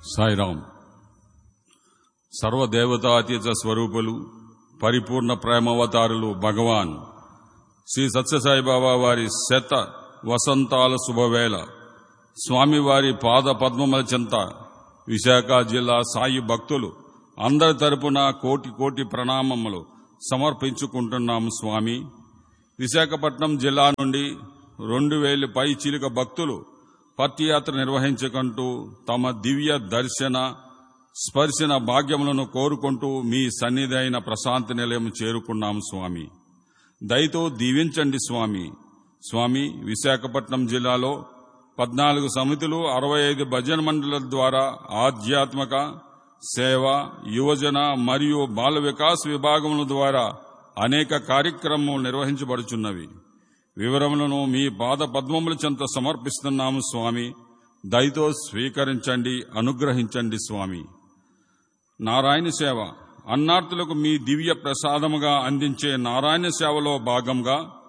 సాయిరాం సర్వదేవతాతీత స్వరూపులు పరిపూర్ణ ప్రేమవతారులు భగవాన్ శ్రీ సత్యసాయిబాబా వారి శత వసంతాల శుభవేళ స్వామివారి పాద పద్మముల చెంత విశాఖ జిల్లా సాయి భక్తులు అందరి తరపున కోటి కోటి ప్రణామములు సమర్పించుకుంటున్నాము స్వామి విశాఖపట్నం జిల్లా నుండి రెండు వేల పై చిలుక భక్తులు పత్తియాత్ర నిర్వహించుకుంటూ తమ దివ్య దర్శన స్పర్శన భాగ్యములను కోరుకుంటూ మీ సన్నిధి అయిన ప్రశాంతి నిలయం చేరుకున్నాం స్వామి దయతో దీవించండి స్వామి స్వామి విశాఖపట్నం జిల్లాలో పద్నాలుగు సమితులు అరవై ఐదు భజన మండల ద్వారా ఆధ్యాత్మిక సేవ యువజన మరియు బాల వికాస్ విభాగముల ద్వారా అనేక కార్యక్రమములు నిర్వహించబడుచున్నవి వివరములను మీ పాద పద్మముల చెంత సమర్పిస్తున్నాము స్వామి దయతో స్వీకరించండి అనుగ్రహించండి స్వామి నారాయణ సేవ అన్నార్థులకు మీ దివ్య ప్రసాదముగా అందించే నారాయణ సేవలో భాగంగా